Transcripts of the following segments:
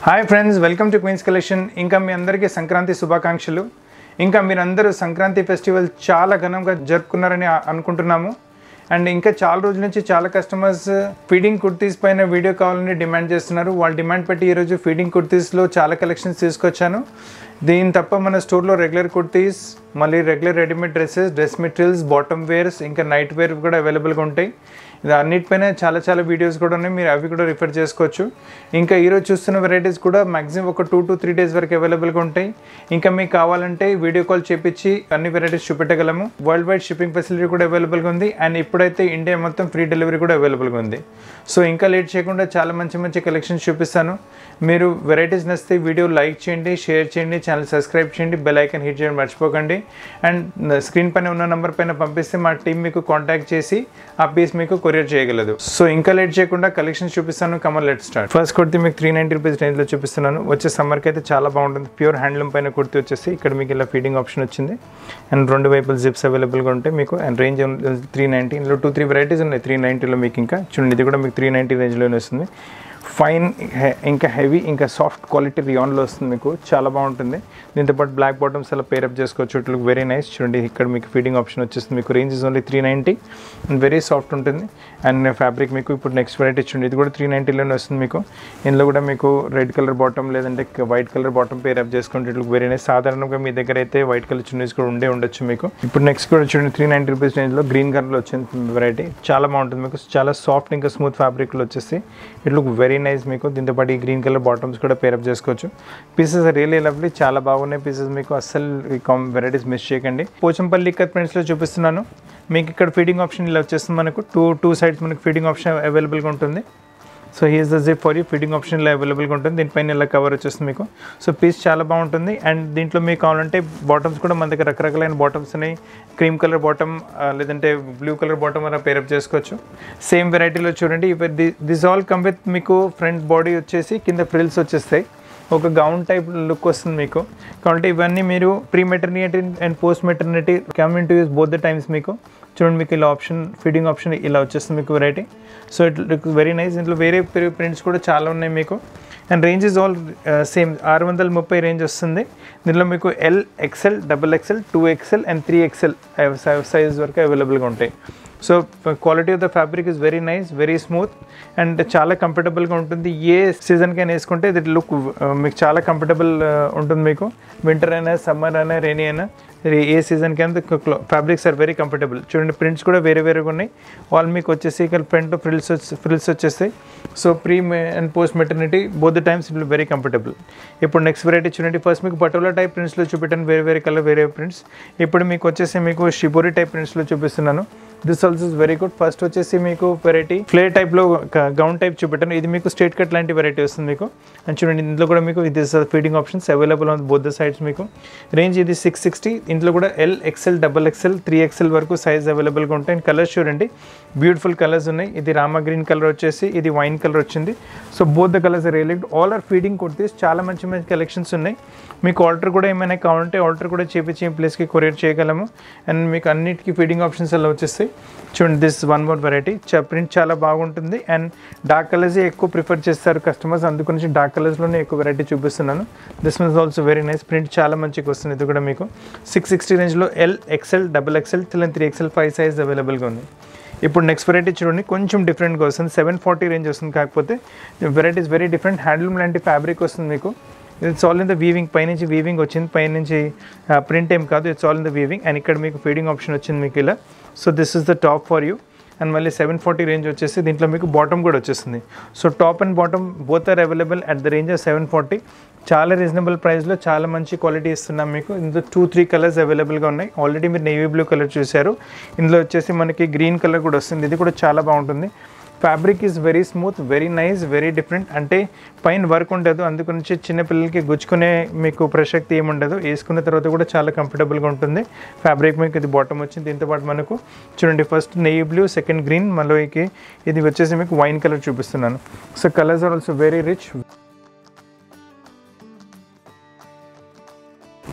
hi friends welcome to Queens Collection ఇంకా మీ అందరికీ సంక్రాంతి శుభాకాంక్షలు ఇంకా మీరందరూ సంక్రాంతి ఫెస్టివల్ చాలా ఘనంగా జరుపుకున్నారని ఆ- అనుకుంటున్నాము అండ్ ఇంకా చాలా రోజుల నుంచి చాలా కస్టమర్స్ ఫీడింగ్ కుర్తీస్ పైన వీడియో కావాలని డిమాండ్ చేస్తున్నారు వాళ్ళు డిమాండ్ పెట్టి ఈరోజు ఫీడింగ్ కుర్తీస్లో చాలా కలెక్షన్స్ తీసుకొచ్చాను దీని తప్ప మన స్టోర్లో రెగ్యులర్ కుర్తీస్ మళ్ళీ regular readymade dresses dress materials bottom wears ఇంకా నైట్ వేర్ కూడా అవైలబుల్గా ఉంటాయి ఇది అన్నిటిపైన చాలా చాలా వీడియోస్ కూడా ఉన్నాయి మీరు అవి కూడా రిఫర్ చేసుకోవచ్చు ఇంకా ఈరోజు చూస్తున్న వెరైటీస్ కూడా మ్యాక్సిమం ఒక టూ టు త్రీ డేస్ వరకు అవైలబుల్గా ఉంటాయి ఇంకా మీకు కావాలంటే వీడియో కాల్ చేపించి అన్ని వెరైటీస్ చూపెట్టగలము వరల్డ్ వైడ్ షిప్పింగ్ ఫెసిలిటీ కూడా అవైలబుల్గా ఉంది అండ్ ఇప్పుడైతే ఇండియా మొత్తం ఫ్రీ డెలివరీ కూడా అవైలబుల్గా ఉంది సో ఇంకా లేట్ చేయకుండా చాలా మంచి మంచి కలెక్షన్స్ చూపిస్తాను మీరు వెరైటీస్ నచ్చితే వీడియో లైక్ చేయండి షేర్ చేయండి ఛానల్ సబ్స్క్రైబ్ చేయండి బెల్ ఐకన్ హిట్ చేయడం మర్చిపోకండి అండ్ స్క్రీన్ పైన ఉన్న నెంబర్ పైన పంపిస్తే మా టీం మీకు కాంటాక్ట్ చేసి ఆ పీస్ మీకు కొరియర్ చేయగలదు సో ఇంకా లేట్ చేయకుండా కలెక్షన్స్ చూపిస్తాను come let start first kurti మీకు త్రీ నైంటీ రూపీస్ రేంజ్లో చూపిస్తున్నాను వచ్చే సమ్మర్కి అయితే చాలా బాగుంటుంది ప్యూర్ హ్యాండ్లూమ్ పైన కుర్తి వచ్చేసి ఇక్కడ మీకు ఇలా ఫీడింగ్ ఆప్షన్ వచ్చింది అండ్ రెండు వైపులు జిప్స్ అవైలబుల్గా ఉంటాయి మీకు అండ్ రేంజ్ త్రీ నైంటీ ఇందులో టూ త్రీ వెరైటీస్ ఉన్నాయి త్రీ నైంటీలో మీకు ఇంకా చూడండి ఇది కూడా మీకు త్రీ నైంటీ రేంజ్లోనే వస్తుంది ఫైన్ హె- ఇంకా హెవీ ఇంకా సాఫ్ట్ క్వాలిటీ రియాన్లో వస్తుంది మీకు చాలా బాగుంటుంది దీంతో పాటు బ్లాక్ బాటమ్స్ అలా పేరప్ చేసుకోవచ్చు ఇట్ లుక్ వెరీ నైస్ చూడండి ఇక్కడ మీకు ఫీడింగ్ ఆప్షన్ వచ్చేస్తుంది మీకు range is only three ninety and very soft ఉంటుంది అండ్ ఫ్యాబ్రిక్ మీకు ఇప్పుడు నెక్స్ట్ వెరైటీ చూడండి ఇది కూడా త్రీ నైంటీలోనే వస్తుంది మీకు ఇందులో కూడా మీకు రెడ్ కలర్ బాటమ్ లేదంటే వైట్ కలర్ బాటమ్ పేరప్ చేసుకుంటే ఇట్ లుక్ వెరీ నైస్ సాధారణంగా మీ దగ్గర అయితే వైట్ కలర్ చున్నీస్ కూడా ఉండే ఉండొచ్చు మీకు ఇప్పుడు నెక్స్ట్ కూడా చూడండి త్రీ నైంటీ రూపీస్ రేంజ్లో గ్రీన్ కలర్లో వచ్చింది వెరైటీ చాలా బాగుంటుంది మీకు చాలా సాఫ్ట్ ఇంకా స్మూత్ ఫ్యాబ్రిక్లో వచ్చేసి ఇట్ లుక్ వెరీ నైస్ మీకు దీంతో పాటు ఈ గ్రీన్ కలర్ బాటమ్స్ కూడా పేరప్ చేసుకోవచ్చు పీసెస్ రియలీ లవ్లీ చాలా బాగున్నాయి పీసెస్ మీకు అస్సలు ఈ కామ్ వెరైటీస్ మిస్ చేయకండి పోచంపల్లి ఇక్కత్ ప్రింట్స్లో చూపిస్తున్నాను మీకు ఇక్కడ ఫీడింగ్ ఆప్షన్ ఇలా వచ్చేస్తుంది మనకు టూ టూ సైడ్స్ మనకు ఫీడింగ్ ఆప్షన్ అవైలబుల్గా ఉంటుంది so here's the zip for you fitting option ఇలా అవైలబుల్గా ఉంటుంది దీనిపైన ఇలా కవర్ వచ్చేస్తుంది మీకు సో పీస్ చాలా బాగుంటుంది అండ్ దీంట్లో మీకు కావాలంటే బాటమ్స్ కూడా మన దగ్గర రకరకాలైన బాటమ్స్ ఉన్నాయి క్రీమ్ కలర్ బాటమ్ లేదంటే బ్లూ కలర్ బాటమ్ అలా పేరప్ చేసుకోవచ్చు సేమ్ వెరైటీలో చూడండి దిస్ ఆల్ కమ్ విత్ మీకు ఫ్రంట్ బాడీ వచ్చేసి కింద ఫ్రిల్స్ వచ్చేస్తాయి ఒక గౌన్ టైప్ లుక్ వస్తుంది మీకు కాబట్టి ఇవన్నీ మీరు pre maternity and post maternity coming to use both the times మీకు చూడండి మీకు ఇలా ఆప్షన్ ఫీడింగ్ ఆప్షన్ ఇలా వచ్చేస్తుంది మీకు variety so it look very nice ఇంట్లో వేరే ప్రింట్స్ కూడా చాలా ఉన్నాయి మీకు and range is all same ఆరు వందల ముప్పై రేంజ్ వస్తుంది దీనిలో మీకు L XL double XL two XL and three XL size వరకు అవైలబుల్గా ఉంటాయి so quality of the fabric is very nice very smooth and చాలా కంఫర్టబుల్గా ఉంటుంది ఏ సీజన్కైనా వేసుకుంటే ఇది లుక్ మీకు చాలా కంఫర్టబుల్ ఉంటుంది మీకు వింటర్ అయినా సమ్మర్ అయినా రెయినీ అయినా ఇది ఏ సీజన్కైనా ఫ్యాబ్రిక్స్ ఆర్ వెరీ కంఫర్టబుల్ చూడండి ప్రింట్స్ కూడా వేరే వేరేగా ఉన్నాయి వాళ్ళు మీకు వచ్చేసి ఇక్కడ ఫ్రంట్ ఫ్రిల్స్ ఫ్రిల్స్ వచ్చేస్తాయి so pre and post maternity both the times it very comfortable ఇప్పుడు నెక్స్ట్ వెరైటీ చూడండి ఫస్ట్ మీకు పటోలా టైప్ ప్రింట్స్లో చూపెట్టాను వేరే వేరే కలర్ వేరే ప్రింట్స్ ఇప్పుడు మీకు వచ్చేసి మీకు షిబోరి టైప్ ప్రింట్స్లో చూపిస్తున్నాను this also is very good first వచ్చేసి మీకు వెరైటీ ఫ్లే టైప్లో గౌన్ టైప్ చూపెట్టాను ఇది మీకు స్ట్రేట్ కట్ లాంటి వెరైటీ వస్తుంది మీకు అండ్ చూడండి ఇందులో కూడా మీకు ఇది feeding options available on both the sides మీకు రేంజ్ ఇది సిక్స్ సిక్స్టీ ఇందులో కూడా L XL double XL three XL వరకు సైజ్ అవైలబుల్గా ఉంటాయి అండ్ కలర్స్ చూడండి బ్యూటిఫుల్ కలర్స్ ఉన్నాయి ఇది రామా గ్రీన్ కలర్ వచ్చేసి ఇది వైన్ కలర్ వచ్చింది so both the colours really all are feeding kurtis చాలా మంచి మంచి కలెక్షన్స్ ఉన్నాయి మీకు ఆర్డర్ కూడా ఏమైనా కావాలంటే ఆర్డర్ కూడా చేపించి ఈ ప్లేస్కి కొరియర్ చేయగలము అండ్ మీకు అన్నిటికీ ఫీడింగ్ ఆప్షన్స్ అలా వచ్చేస్తాయి చూడండి this one more variety print చాలా బాగుంటుంది అండ్ డార్క్ కలర్స్ ఎక్కువ ప్రిఫర్ చేస్తారు కస్టమర్స్ అందుగురించి డార్క్ కలర్స్లోనే ఎక్కువ వెరైటీ చూపిస్తున్నాను this is also very nice print చాలా మంచిగా వస్తుంది ఇది కూడా మీకు సిక్స్ సిక్స్టీ రేంజ్లో L XL double XL three XL five size అవైలబుల్గా ఉంది ఇప్పుడు నెక్స్ట్ వెరైటీ చూడండి కొంచెం డిఫరెంట్గా వస్తుంది సెవెన్ ఫార్టీ రేంజ్ వస్తుంది కాకపోతే వెరైటీస్ వెరీ డిఫరెంట్ హ్యాండ్లూమ్ లాంటి ఫ్యాబ్రిక్ వస్తుంది మీకు it's all in the weaving పైనుంచి వీవింగ్ వచ్చింది పైనుంచి ప్రింట్ ఏం కాదు it's all in the weaving and ఇక్కడ మీకు ఫీడింగ్ ఆప్షన్ వచ్చింది మీకు ఇలా so this is the top for you and మళ్ళీ సెవెన్ ఫార్టీ రేంజ్ వచ్చేసి దీంట్లో మీకు బాటమ్ కూడా వచ్చేస్తుంది so top and bottom both are available at the range of seven forty చాలా రీజనబుల్ ప్రైస్లో చాలా మంచి క్వాలిటీ ఇస్తున్నాం మీకు ఇందులో టూ త్రీ కలర్స్ అవైలబుల్గా ఉన్నాయి ఆల్రెడీ మీరు నేవీ బ్లూ కలర్ చూశారు ఇందులో వచ్చేసి మనకి గ్రీన్ కలర్ కూడా వస్తుంది ఇది కూడా చాలా బాగుంటుంది fabric is very smooth very nice very different అంటే పైన వర్క్ ఉండదు అందుగురించి చిన్నపిల్లలకి గుచ్చుకునే మీకు ప్రసక్తి ఏముండదు వేసుకున్న తర్వాత కూడా చాలా కంఫర్టబుల్గా ఉంటుంది ఫ్యాబ్రిక్ మీకు ఇది బాటమ్ వచ్చింది దీంతో పాటు మనకు చూడండి ఫస్ట్ నెయ్యి బ్లూ సెకండ్ గ్రీన్ మళ్ళీకి ఇది వచ్చేసి మీకు వైన్ కలర్ చూపిస్తున్నాను so colours are also very rich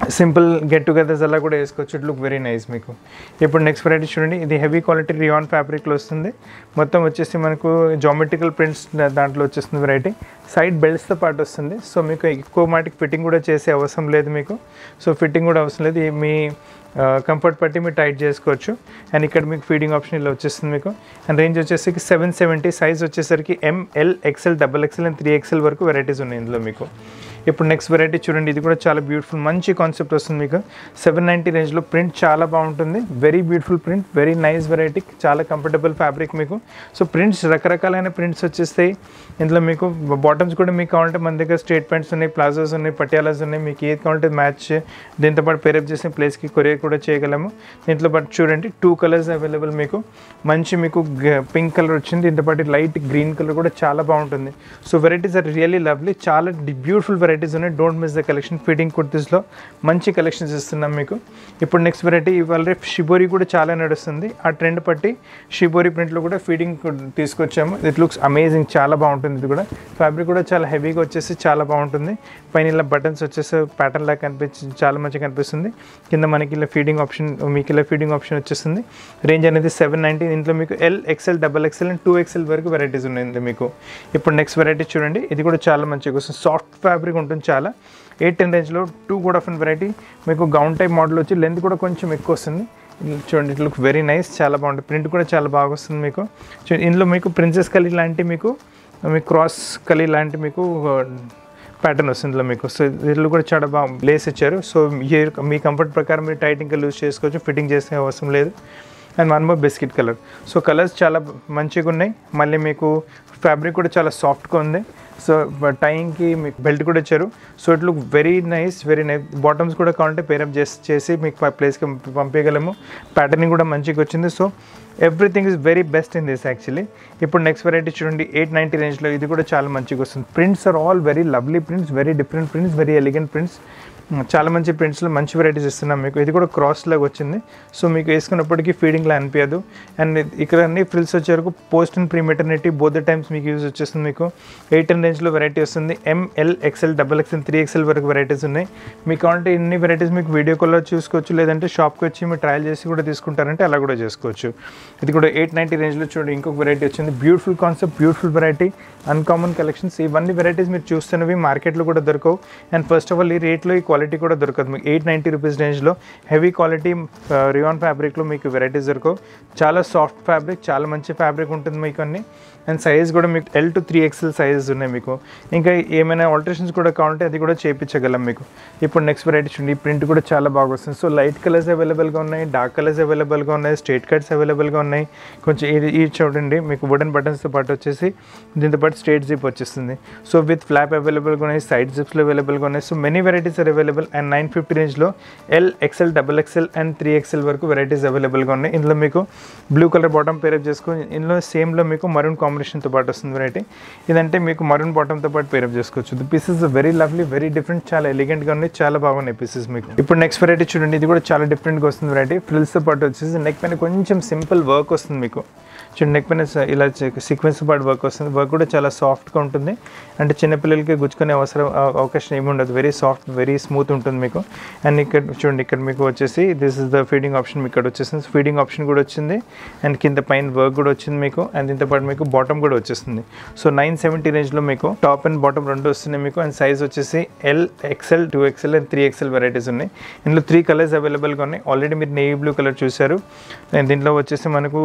simple get togethers అలా కూడా వేసుకోవచ్చు ఇట్ లుక్ వెరీ నైస్ మీకు ఇప్పుడు నెక్స్ట్ వెరైటీ చూడండి ఇది హెవీ క్వాలిటీ రియాన్ ఫ్యాబ్రిక్లో వస్తుంది మొత్తం వచ్చేసి మనకు జామెట్రికల్ ప్రింట్స్ దాంట్లో వచ్చేస్తుంది వెరైటీ సైడ్ బెల్ట్స్తో పాటు వస్తుంది సో మీకు ఎక్కువ మాటికి ఫిట్టింగ్ కూడా చేసే అవసరం లేదు మీకు సో ఫిట్టింగ్ కూడా అవసరం లేదు ఈ మీ కంఫర్ట్ బట్టి మీరు టైట్ చేసుకోవచ్చు అండ్ ఇక్కడ మీకు ఫీడింగ్ ఆప్షన్ ఇలా వచ్చేస్తుంది మీకు అండ్ రేంజ్ వచ్చేసరికి సెవెన్ సెవెంటీ సైజ్ వచ్చేసరికి M L XL double XL and three XL వరకు వెరైటీస్ ఉన్నాయి ఇందులో మీకు ఇప్పుడు నెక్స్ట్ వెరైటీ చూడండి ఇది కూడా చాలా బ్యూటిఫుల్ మంచి కాన్సెప్ట్ వస్తుంది మీకు సెవెన్ నైంటీ రేంజ్లో ప్రింట్ చాలా బాగుంటుంది very beautiful print very nice variety చాలా కంఫర్టబుల్ ఫ్యాబ్రిక్ మీకు సో ప్రింట్స్ రకరకాలైన ప్రింట్స్ వచ్చేస్తాయి ఇందులో మీకు బాటమ్స్ కూడా మీకు కావాలంటే మన దగ్గర స్ట్రేట్ ప్యాంట్స్ ఉన్నాయి ప్లాజోస్ ఉన్నాయి పటియాలాస్ ఉన్నాయి మీకు ఏది కావాలంటే మ్యాచ్ దీంతో పాటు పేరప్ చేసిన ప్లేస్కి కొరియర్ కూడా చేయగలము దీంట్లో పాటు చూడండి టూ కలర్స్ అవైలబుల్ మీకు మంచి మీకు పింక్ కలర్ వచ్చింది దీంతో పాటు లైట్ గ్రీన్ కలర్ కూడా చాలా బాగుంటుంది so varieties are really lovely చాలా బ్యూటిఫుల్ వెరైటీస్ ఉన్నాయి don't miss the collection fitting కుర్తీస్లో మంచి కలెక్షన్స్ ఇస్తున్నాం మీకు ఇప్పుడు నెక్స్ట్ వెరైటీ ఇవాళ రేపు షిబోరి కూడా చాలా నడుస్తుంది ఆ ట్రెండ్ పట్టి షిబోరి ప్రింట్లో కూడా ఫీడింగ్ తీసుకొచ్చాము ఇట్ లుక్స్ అమేజింగ్ చాలా బాగుంటుంది ఇది కూడా ఫ్యాబ్రిక్ కూడా చాలా హెవీగా వచ్చేసి చాలా బాగుంటుంది పైన ఇలా బటన్స్ వచ్చేసి ప్యాటర్న్ లాగా కనిపించి చాలా మంచిగా కనిపిస్తుంది కింద మనకి ఇలా ఫీడింగ్ ఆప్షన్ మీకు ఇలా ఫీడింగ్ ఆప్షన్ వచ్చేస్తుంది రేంజ్ అనేది సెవెన్ నైంటీ ఇంట్లో మీకు L XL double XL and two XL వరకు వెరైటీస్ ఉన్నాయి ఇందులో మీకు ఇప్పుడు నెక్స్ట్ వెరైటీ చూడండి ఇది కూడా చాలా మంచిగా వస్తుంది సాఫ్ట్ ఫ్యాబ్రిక్ ఉంటుంది చాలా ఎయిట్ టెన్ రేంజ్లో టూ కూడా ఆఫ్ వెరైటీ మీకు గౌన్ టైప్ మోడల్ వచ్చి లెంత్ కూడా కొంచెం ఎక్కువ వస్తుంది ఇది చూడండి ఇట్ లుక్ వెరీ నైస్ చాలా బాగుంటుంది ప్రింట్ కూడా చాలా బాగా వస్తుంది మీకు చూ- ఇందులో మీకు ప్రిన్సెస్ కలీ లాంటి మీకు మీకు క్రాస్ కలీ లాంటి మీకు ప్యాటర్న్ వస్తుంది ఇందులో మీకు సో దీంట్లో కూడా చాలా బాగా లేస్ ఇచ్చారు సో ఈ- మీ కంఫర్ట్ ప్రకారం మీరు టైట్ ఇంకా లూజ్ చేసుకోవచ్చు ఫిట్టింగ్ చేసే అవసరం లేదు and one more biscuit colour so colours చాలా మంచిగా ఉన్నాయి మళ్ళీ మీకు ఫ్యాబ్రిక్ కూడా చాలా సాఫ్ట్గా ఉంది సో టైంకి మీకు బెల్ట్ కూడా ఇచ్చారు so it look very nice very nice bottoms కూడా కావాలంటే పేరప్ చేసి చేసి మీకు ప్లేస్కి పంపించగలము ప్యాటర్నింగ్ కూడా మంచిగా వచ్చింది so everything is very best in this actually ఇప్పుడు నెక్స్ట్ వెరైటీ చూడండి ఎయిట్ నైంటీ రేంజ్లో ఇది కూడా చాలా మంచిగా వస్తుంది prints are all very lovely prints very different prints very elegant prints చాలా మంచి ప్రింట్స్లో మంచి వెరైటీస్ ఇస్తున్నాం మీకు ఇది కూడా క్రాస్ లాగా వచ్చింది సో మీకు వేసుకున్నప్పటికీ ఫీడింగ్లా అనిపించదు అండ్ ఇక్కడ అన్ని ఫ్రిల్స్ వచ్చే వరకు post and pre maternity both times మీకు యూజ్ వచ్చేస్తుంది మీకు ఎయిట్ టెన్ రేంజ్లో వెరైటీ వస్తుంది M L XL double XL three XL వరకు వెరైటీస్ ఉన్నాయి మీకు కావాలంటే ఇన్ని వెరైటీస్ మీకు వీడియో కాల్లో చూసుకోవచ్చు లేదంటే షాప్కి వచ్చి మీరు ట్రయల్ చేసి కూడా తీసుకుంటారంటే అలా కూడా చేసుకోవచ్చు ఇది కూడా ఎయిట్ నైంటీ రేంజ్లో చూడండి ఇంకొక వెరైటీ వచ్చింది beautiful concept beautiful variety uncommon collections ఇవన్నీ వెరైటీస్ మీరు చూస్తున్నవి మార్కెట్లో కూడా దొరకవు అండ్ ఫస్ట్ ఆఫ్ ఆల్ ఈ రేట్లో ఈ క్వాలిటీ కూడా దొరకదు మీకు ఎయిట్ నైంటీ రూపీస్ రేంజ్లో హెవీ క్వాలిటీ రియాన్ ఫ్యాబ్రిక్లో మీకు వెరైటీస్ దొరకవు చాలా సాఫ్ట్ ఫ్యాబ్రిక్ చాలా మంచి ఫ్యాబ్రిక్ ఉంటుంది మీకు అన్ని అండ్ సైజ్ కూడా మీకు L to three XL sizes ఉన్నాయి మీకు ఇంకా ఏమైనా ఆల్టరేషన్స్ కూడా కావాలంటే అది కూడా చేయించగలం మీకు ఇప్పుడు నెక్స్ట్ వెరైటీ చూడండి ఈ ప్రింట్ కూడా చాలా బాగా వస్తుంది సో లైట్ కలర్స్ అవైలబుల్గా ఉన్నాయి డార్క్ కలర్స్ అవైలబుల్గా ఉన్నాయి స్ట్రేట్ కట్స్ అవైలబుల్గా ఉన్నాయి కొంచెం ఇది ఇది చూడండి మీకు వుడెన్ బటన్స్తో పాటు వచ్చేసి దీంతో పాటు స్ట్రేట్ జిప్ వచ్చేస్తుంది సో విత్ ఫ్లాప్ అవైలబుల్గా ఉన్నాయి సైడ్ జిప్స్లో అవైలబుల్గా ఉన్నాయి so many varieties are available and nine fifty రేంజ్లో L XL double XL and three XL వరకు వెరైటీస్ అవైలబుల్గా ఉన్నాయి ఇందులో మీకు బ్లూ కలర్ బాటమ్ పేరప్ చేసుకొని ఇందులో సేమ్లో మీకు మరూన్ కాంబినేషన్తో పాటు వస్తుంది వెరైటీ ఇదంటే మీకు మరూన్ బాటమ్తో పాటు పేరప్ చేసుకోవచ్చు the pieces very lovely very different చాలా ఎలిగెంట్గా ఉన్నాయి చాలా బాగున్నాయి పీసెస్ మీకు ఇప్పుడు నెక్స్ట్ వెరైటీ చూడండి ఇది కూడా చాలా డిఫరెంట్గా వస్తుంది వెరైటీ ఫ్రిల్స్తో పాటు వచ్చేసి నెక్ పైన కొంచెం సింపుల్ వర్క్ వస్తుంది మీకు చూడండి నెక్ పైన స- ఇలా సీక్వెన్స్ పాటు వర్క్ వస్తుంది వర్క్ కూడా చాలా సాఫ్ట్గా ఉంటుంది అంటే చిన్నపిల్లలకి గుచ్చుకునే అవసరం అవ- అవకాశం ఏమి ఉండదు వెరీ సాఫ్ట్ వెరీ స్మూత్ ఉంటుంది మీకు అండ్ ఇక్కడ చూడండి ఇక్కడ మీకు వచ్చేసి this is the feeding option మీకు ఇక్కడ వచ్చేసింది ఫీడింగ్ ఆప్షన్ కూడా వచ్చింది అండ్ కింద పైన వర్క్ కూడా వచ్చింది మీకు అండ్ దీంతో పాటు మీకు బాటమ్ కూడా వచ్చేస్తుంది సో నైన్ సెవెంటీ రేంజ్లో మీకు టాప్ అండ్ బాటమ్ రెండు వస్తున్నాయి మీకు అండ్ సైజ్ వచ్చేసి L XL two XL and three XL varieties ఉన్నాయి ఇందులో త్రీ కలర్స్ అవైలబుల్గా ఉన్నాయి ఆల్రెడీ మీరు నేవీ బ్లూ కలర్ చూశారు అండ్ దీంట్లో వచ్చేసి మనకు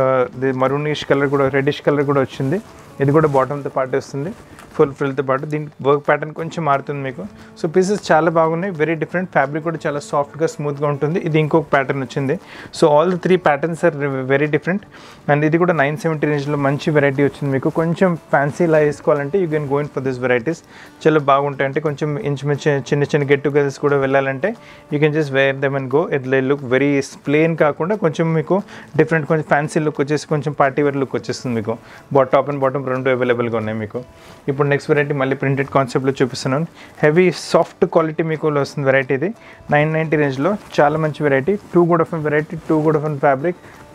మరూనిష్ కలర్ కూడా రెడ్డిష్ కలర్ కూడా వచ్చింది ఇది కూడా బాటమ్తో పాటు వస్తుంది ఫుల్ ఫ్రిల్తో పాటు దీని వర్క్ ప్యాటర్న్ కొంచెం మారుతుంది మీకు సో పీసెస్ చాలా బాగున్నాయి వెరీ డిఫరెంట్ ఫ్యాబ్రిక్ కూడా చాలా సాఫ్ట్గా స్మూత్గా ఉంటుంది ఇది ఇంకొక ప్యాటర్న్ వచ్చింది so all the three patterns are very different and ఇది కూడా నైన్ సెవెంటీ రేంజ్లో మంచి వెరైటీ వచ్చింది మీకు కొంచెం ఫ్యాన్సీలా వేసుకోవాలంటే you can going for this varieties చాలా బాగుంటాయి అంటే కొంచెం ఇంచుమించు చిన్న చిన్న గెట్ టుగెదర్స్ కూడా వెళ్ళాలంటే you can just wear them and go it look very plain కాకుండా కొంచెం మీకు డిఫరెంట్ కొంచెం ఫ్యాన్సీ లుక్ వచ్చేసి కొంచెం పార్టీ వేర్ లుక్ వచ్చేస్తుంది మీకు బాట్ టాప్ అండ్ బాటమ్ రెండు అవైలబుల్గా ఉన్నాయి మీకు ఇప్పుడు నెక్స్ట్ వెరైటీ మళ్ళీ ప్రింటెడ్ కాన్సెప్ట్లో చూపిస్తున్నాను హెవీ సాఫ్ట్ క్వాలిటీ మీకు వస్తుంది వెరైటీ ఇది నైన్ నైంటీ రేంజ్లో చాలా మంచి variety too good of variety too good of fabric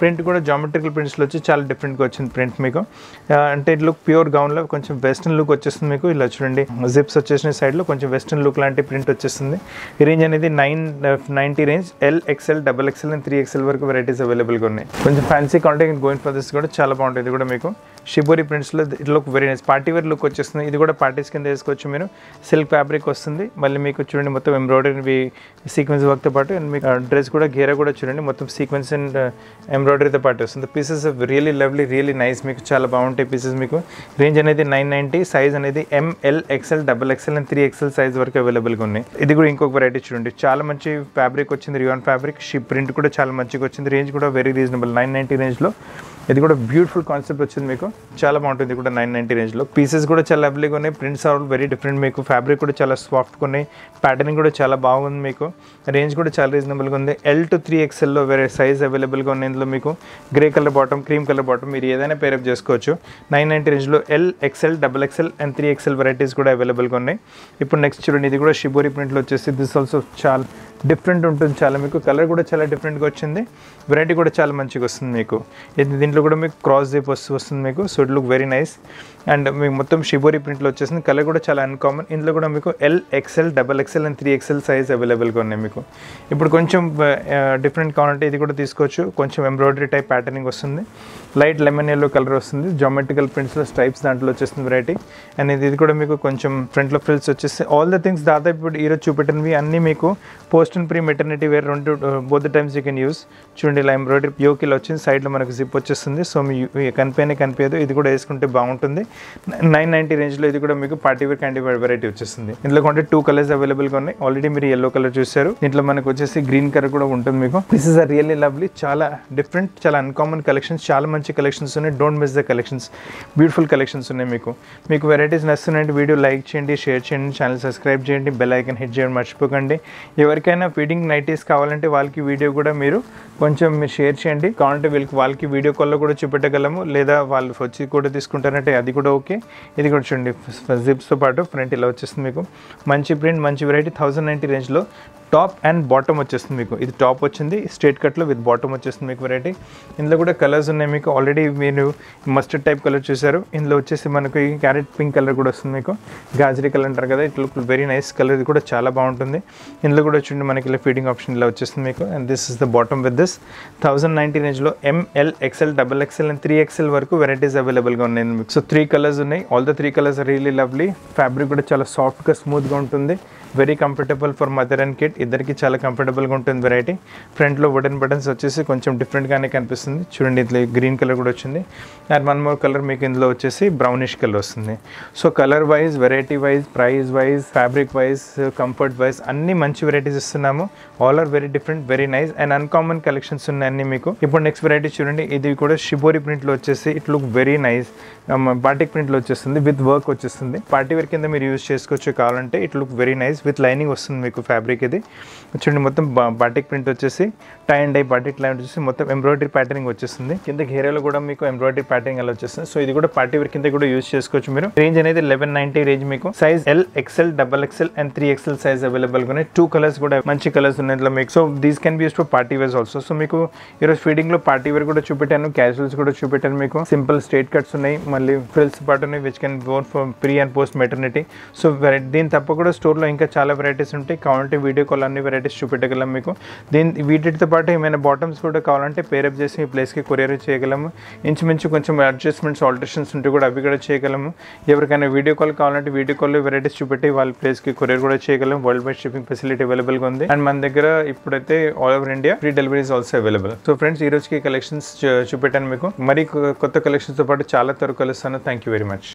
print కూడా జామెట్రికల్ ప్రింట్స్లో వచ్చి చాలా డిఫరెంట్గా వచ్చింది ప్రింట్ మీకు ఆ, అంటే లుక్ ప్యూర్ గౌన్లో కొంచెం వెస్ట్రన్ లుక్ వచ్చేస్తుంది మీకు ఇలా చూడండి జిప్స్ వచ్చేసిన సైడ్లో కొంచెం వెస్ట్రన్ లుక్ లాంటి ప్రింట్ వచ్చేస్తుంది ఈ రేంజ్ అనేది nine ninety range L XL double XL and three XL వరకు వెరైటీస్ అవైలబుల్గా ఉన్నాయి కొంచెం fancy contact going for this కూడా చాలా బాగుంటుంది ఇది కూడా మీకు షిబోరి ప్రింట్స్లో it look very nice party wear look వచ్చేస్తుంది ఇది కూడా పార్టీస్ కింద వేసుకోవచ్చు మీరు సిల్క్ ఫ్యాబ్రిక్ వస్తుంది మళ్ళీ మీకు చూడండి మొత్తం ఎంబ్రాయిడరీ సీక్వెన్స్ వర్క్తో పాటు and మీకు డ్రెస్ కూడా గేరా కూడా చూడండి మొత్తం సీక్వెన్స్ అండ్ ఎంబ్రాయిడరీతో పాటు వస్తుంది pieces really lovely really nice మీకు చాలా బాగుంటాయి పీసెస్ మీకు రేంజ్ అనేది నైన్ నైంటీ సైజ్ అనేది M L XL double XL and three XL size వరకు అవైలబుల్గా ఉన్నాయి ఇది కూడా ఇంకొక వెరైటీ చూడండి చాలా మంచి ఫ్యాబ్రిక్ వచ్చింది రియాన్ ఫ్యాబ్రిక్ షిప్ ప్రింట్ కూడా చాలా మంచిగా వచ్చింది రేంజ్ కూడా వెరీ రీజనబుల్ నైన్ నైంటీ రేంజ్లో ఇది కూడా బ్యూటిఫుల్ కాన్సెప్ట్ వచ్చింది మీకు చాలా బాగుంటుంది ఇది కూడా నైన్ నైంటీ రేంజ్లో పీసెస్ కూడా చాలా అవైలబుల్గా ఉన్నాయి ప్రింట్స్ ఆర్ వెరీ డిఫరెంట్ మీకు ఫ్యాబ్రిక్ కూడా చాలా సాఫ్ట్గా ఉన్నాయి ప్యాటర్నింగ్ కూడా చాలా బాగుంది మీకు రేంజ్ కూడా చాలా రీజనబుల్గా ఉంది ఎల్ టు త్రీ ఎక్స్ఎల్లో వేరే సైజ్ అవైలబుల్గా ఉంది ఇందులో మీకు grey colour bottom cream colour bottom మీరు ఏదైనా పేరప్ చేసుకోవచ్చు నైన్ నైంటీ రేంజ్లో L XL double XL and three XL varieties కూడా అవైలబుల్గా ఉన్నాయి ఇప్పుడు నెక్స్ట్ చూడండి ఇది కూడా షిబోరి ప్రింట్లో వచ్చేసి దిస్ ఆల్సో చాలా డిఫరెంట్ ఉంటుంది చాలా మీకు కలర్ కూడా చాలా డిఫరెంట్గా వచ్చింది వెరైటీ కూడా చాలా మంచిగా వస్తుంది మీకు ఇది దీంట్లో కూడా మీకు క్రాస్ జిప్ వస్తు వస్తుంది మీకు so it look very nice and మీకు మొత్తం షిబోరి ప్రింట్లో వచ్చేసింది కలర్ కూడా చాలా అన్కామన్ ఇందులో కూడా మీకు L XL double XL and three XL size అవైలబుల్గా ఉన్నాయి మీకు ఇప్పుడు కొంచెం డిఫరెంట్ కావాలంటే ఇది కూడా తీసుకోవచ్చు కొంచెం ఎంబ్రాయిడరీ టైప్ ప్యాటర్నింగ్ వస్తుంది లైట్ లెమన్ ఎల్లో కలర్ వస్తుంది జామెట్రికల్ ప్రింట్స్లో స్ట్రైప్స్ దాంట్లో వచ్చేస్తుంది వెరైటీ అండ్ ఇది ఇది కూడా మీకు కొంచెం ఫ్రంట్లో ఫ్రిల్స్ వచ్చేసి ఆల్ ద థింగ్స్ దాదాపు ఇప్పుడు ఈరోజు చూపెట్టినవి అన్నీ మీకు post and pre maternity wear రెండు both times you can use చూడండి ఇలా ఎంబ్రాయిడరీ యోకి ఇలా వచ్చింది సైడ్లో మనకు జిప్ వచ్చేస్తుంది సో మీ కనిపోయినా కనిపించదు ఇది కూడా వేసుకుంటే బాగుంటుంది నైన్ నైంటీ రేంజ్లో ఇది కూడా మీకు పార్టీ వేర్ క్యాండీ వెరైటీ వచ్చేస్తుంది ఇందులో కొంటే టూ కలర్స్ అవైలబుల్గా ఉన్నాయి ఆల్రెడీ మీరు ఎల్లో కలర్ చూసారు దీంట్లో మనకు వచ్చేసి గ్రీన్ కలర్ కూడా ఉంటుంది మీకు this is a really lovely చాలా డిఫరెంట్ చాలా అన్కామన్ కలెక్షన్స్ చాలా మంచి కలెక్షన్స్ ఉన్నాయి don't miss the collections beautiful collections ఉన్నాయి మీకు మీకు వెరైటీస్ నచ్చుతున్నాయంటే వీడియో లైక్ చేయండి షేర్ చేయండి ఛానల్ సబ్స్క్రైబ్ చేయండి బెల్ ఐకన్ హిట్ చేయండి మర్చిపోకండి ఎవరికైనా ఫీడింగ్ నైటీస్ కావాలంటే వాళ్ళకి వీడియో కూడా మీరు కొంచెం మీరు షేర్ చేయండి కావాలంటే వీళ్ళకి వాళ్ళకి వీడియో కాల్లో కూడా చూపెట్టగలము లేదా వాళ్ళు వచ్చి కూడా తీసుకుంటారంటే అది కూడా ఓకే ఇది కూడా చూడండి జిప్స్తో పాటు ఫ్రంట్ ఇలా వచ్చేస్తుంది మీకు మంచి ప్రింట్ మంచి వెరైటీ థౌజండ్ నైంటీ రేంజ్లో టాప్ అండ్ బాటమ్ వచ్చేస్తుంది మీకు ఇది టాప్ వచ్చింది స్ట్రేట్ కట్లో విత్ బాటమ్ వచ్చేస్తుంది మీకు వెరైటీ ఇందులో కూడా కలర్స్ ఉన్నాయి మీకు ఆల్రెడీ మీరు మస్టర్డ్ టైప్ కలర్ చూసారు ఇందులో వచ్చేసి మనకు ఈ క్యారెట్ పింక్ కలర్ కూడా వస్తుంది మీకు గాజరీ కలర్ అంటారు కదా it look very nice colour ఇది కూడా చాలా బాగుంటుంది ఇందులో కూడా చూడండి మనకి ఇలా ఫీడింగ్ ఆప్షన్ ఇలా వచ్చేస్తుంది మీకు and this is the bottom with this thousand ninety రేంజ్లో M L XL double XL and three XL వరకు వెరైటీస్ అవైలబుల్గా ఉన్నాయి మీకు సో త్రీ కలర్స్ ఉన్నాయి all the three colours really lovely fabric కూడా చాలా సాఫ్ట్గా స్మూత్గా ఉంటుంది very comfortable for mother and kid ఇద్దరికి చాలా కంఫర్టబుల్గా ఉంటుంది వెరైటీ ఫ్రంట్లో వుడెన్ బటన్స్ వచ్చేసి కొంచెం డిఫరెంట్గానే కనిపిస్తుంది చూడండి ఇట్లా గ్రీన్ కలర్ కూడా వచ్చింది అండ్ వన్ మోర్ కలర్ మీకు ఇందులో వచ్చేసి బ్రౌనిష్ కలర్ వస్తుంది so colour wise variety wise price wise fabric wise comfort wise అన్ని మంచి వెరైటీస్ ఇస్తున్నాము all are very different very nice and uncommon collections ఉన్నాయి అన్ని మీకు ఇప్పుడు నెక్స్ట్ వెరైటీ చూడండి ఇది కూడా షిబోరి ప్రింట్లో వచ్చేసి it look very nice batik ప్రింట్లో వచ్చేస్తుంది విత్ వర్క్ వచ్చేస్తుంది పార్టీ వేర్ కింద మీరు యూజ్ చేసుకోవచ్చు కావాలంటే it look very nice with lining వస్తుంది మీకు ఫ్యాబ్రిక్ ఇది చూడండి మొత్తం బాటిక్ ప్రింట్ వచ్చేసి tie and dye batik line వచ్చేసి మొత్తం ఎంబ్రాయిడరీ ప్యాటర్నింగ్ వచ్చేస్తుంది కింద ఘేరాలో కూడా మీకు ఎంబ్రాయిడరీ ప్యాటర్నింగ్ అలా వచ్చేస్తుంది సో ఇది కూడా పార్టీ వేర్ కింద కూడా యూజ్ చేసుకోవచ్చు మీరు రేంజ్ అనేది లెవెన్ నైన్టీ రేంజ్ మీకు size L XL double XL and three XL size available ఉన్నాయి టూ కలర్స్ కూడా మంచి కలర్స్ ఉన్నాయి ఇందులో మీకు so these can be use for party wears also so మీకు ఈరోజు ఫీడింగ్ లో పార్టీ వేర్ కూడా చూపెట్టాను క్యాజువల్స్ కూడా చూపెట్టాను మీకు సింపుల్ స్ట్రేట్ కట్స్ ఉన్నాయి మళ్ళీ ఫ్రిల్స్ పాటు ఉన్నాయి which can bore for pre and post maternity so variety దీని తప్ప కూడా స్టోర్లో ఇంకా చాలా వెరైటీస్ ఉంటాయి కావాలంటే వీడియో కాల్ అన్ని వెరైటీస్ చూపెట్టగలం మీకు దీని వీటితో పాటు ఏమైనా బాటమ్స్ కూడా కావాలంటే పేరప్ చేసి మీ ప్లేస్కి కొరియర్ చేయగలము ఇంచుమించు కొంచెం అడ్జస్ట్మెంట్స్ ఆల్టరేషన్స్ ఉంటే కూడా అవి కూడా చేయగలము ఎవరికైనా వీడియో కాల్ కావాలంటే వీడియో కాల్ వెరైటీస్ చూపెట్టి వాళ్ళ ప్లేస్కి కొరియర్ కూడా చేయగలం వరల్డ్ వైడ్ షిప్పింగ్ ఫెసిలిటీ అవైలబుల్గా ఉంది అండ్ మన దగ్గర ఇప్పుడైతే all over India free deliveries also available so friends ఈ రోజుకి కలెక్షన్స్ చూపెట్టాను మీకు మరి కొత్త కలెక్షన్స్తో పాటు చాలా త్వరగా కలుస్తాను థ్యాంక్ యూ వెరీ మచ్